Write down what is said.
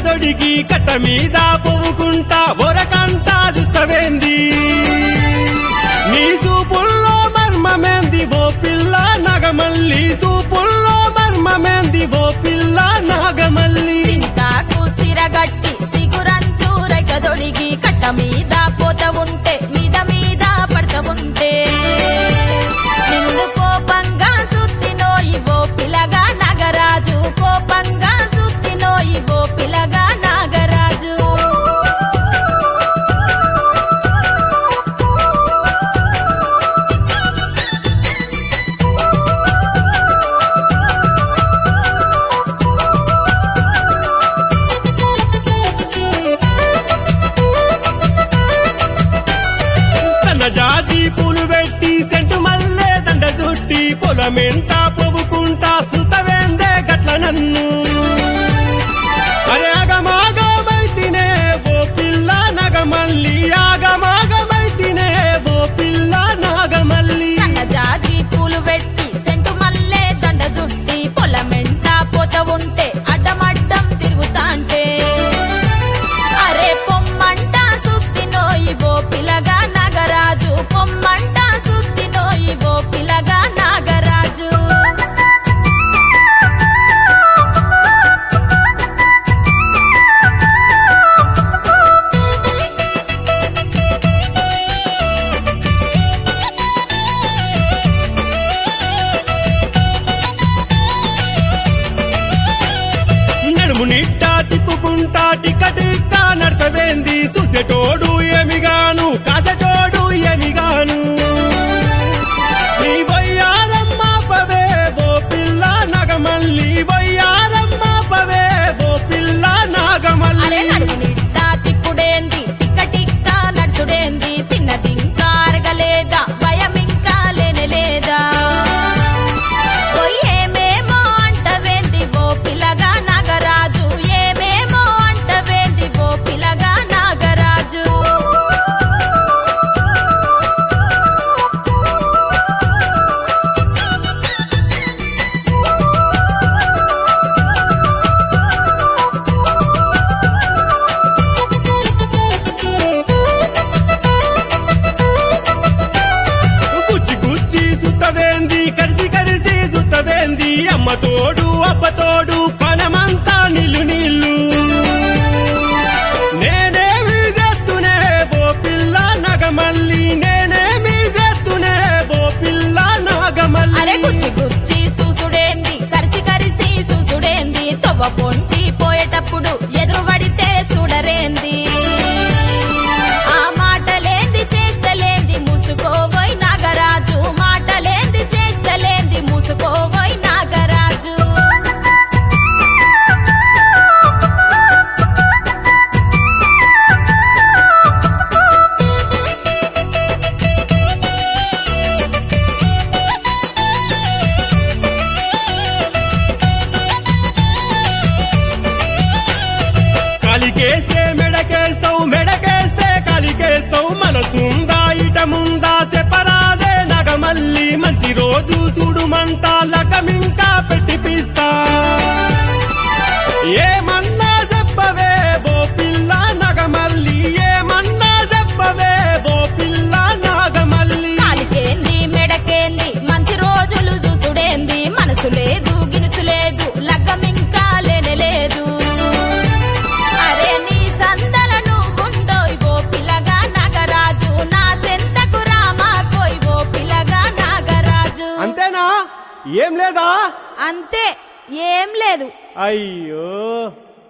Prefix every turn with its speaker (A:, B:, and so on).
A: రెక్కదొడిగి కట్ట మీద పోవుకుంటా ఒరకంటా చూస్తవేంది నీ సూపుల్లో మర్మమేంది ఓ పిల్ల నాగమల్లి సూపుల్లో మర్మమేంది ఓ పిల్ల నాగమల్లి
B: సింతాకు సిరగట్టి సిగురంచు రైకదొడిగి కట్ట మీద పోత ఉంటే మీద మీద పడత ఉంటే నిన్ను కోపంగా సుత్తినోయి ఓ పిల్లగా నాగరాజు కోపంగా సుత్తినోయి ఓ పిల్లగా నాగరాజు
A: సన్నజాజి పూలు పెట్టి సెంటు మల్లె దండ చుట్టి పొలమెంట పొవుకుంటా సుతవేందే గట్ల నన్ను అరే ఆగమాగమైతినే ఓ పిల్ల నాగమల్లి ఆగమాగమైతినే ఓ పిల్ల నాగమల్లి
B: సన్నజాజి పూలు పెట్టి సెంటు మల్లె దండ జుట్టి పొలమెంట పోత ఉంటే అడ్డమడ్డం తిరుగుతాంటే అరే పొమ్మంట సుత్తినోయి ఓ పిల్లగా నాగరాజు పొమ్మంట సుత్తినోయి ఓ పిల్లగా నాగరాజు
A: నడుము నిట్టా తిప్పుకుంటా టిక్క టిక్క నడతవేంది చూసేటోడు ఏమిగాను కాసేటోడు ఏమిగాను నీ వయ్యారమ్మ పవే ఓ పిల్ల నాగమల్లి వయ్యారమ్మ పవే ఓ పిల్ల
B: అరే
A: నాగమల్లి
B: నడుము నిట్ట తిప్పుడేంది టిక్క టిక్క నడుచుడేంది తిన్నదింకా అరగలేదా భయం ఇంకా లేనలేదా ఓయ్ ఏమేమో అంటవేంది ఓ పిల్లగా నాగరాజు ఏమేమో అంటవేంది ఓ పిల్లగా నాగరాజు
A: గుచ్చి గుచ్చి సుత్తవేంది కరిసి కరిసి సుత్తవేంది అమ్మ తోడు అప్ప తోడు పనమంతా నీళ్ళు నీళ్ళు నేనేమి చేస్తునే ఓ పిల్ల నాగమల్లి నేనేమి చేస్తునే ఓ పిల్ల
B: అరే
A: నాగమల్లి
B: గుచ్చి గుచ్చి చూసుడేంది కరిసి కరిసి చూసుడేంది తొవ్వ పొంటి పోయేటప్పుడు ఎదురు పడితే చూడరేంది ఆ మాటలేంది చేష్టలేంది మూసుకోబోయ్ నాగరాజు మాటలేంది చేష్టలేంది మూసుకోబోయ్ నాగరాజు
A: కాలికేస్తే మెడకేస్తావు మెడకేస్తే కాలికేస్తావు మనసుందా ఇట ముందా సెపరాదే నగమల్లి మంచి రోజు చూడుమంట లకమింకా పెట్టిపిస్తా ఏమన్నా చెప్పవే ఓ పిల్ల నగమల్లి ఏమన్నా చెప్పవే ఓ పిల్ల నాగమల్లి
B: కాలికేంది మెడకేంది మంచి రోజులు చూసుడేంది మనసు లేదు గినుసు లేదు లగ్గం ఇంకా లేనలేదు అరే నీ సందల నువ్వుండోయ్ ఓ పిల్లగా నాగరాజు నా సెంతకు రామా కోయ్ ఓ పిల్లగా నాగరాజు
A: అంతేనా ఏం లేదా
B: అంతే ఏం లేదు
A: అయ్యో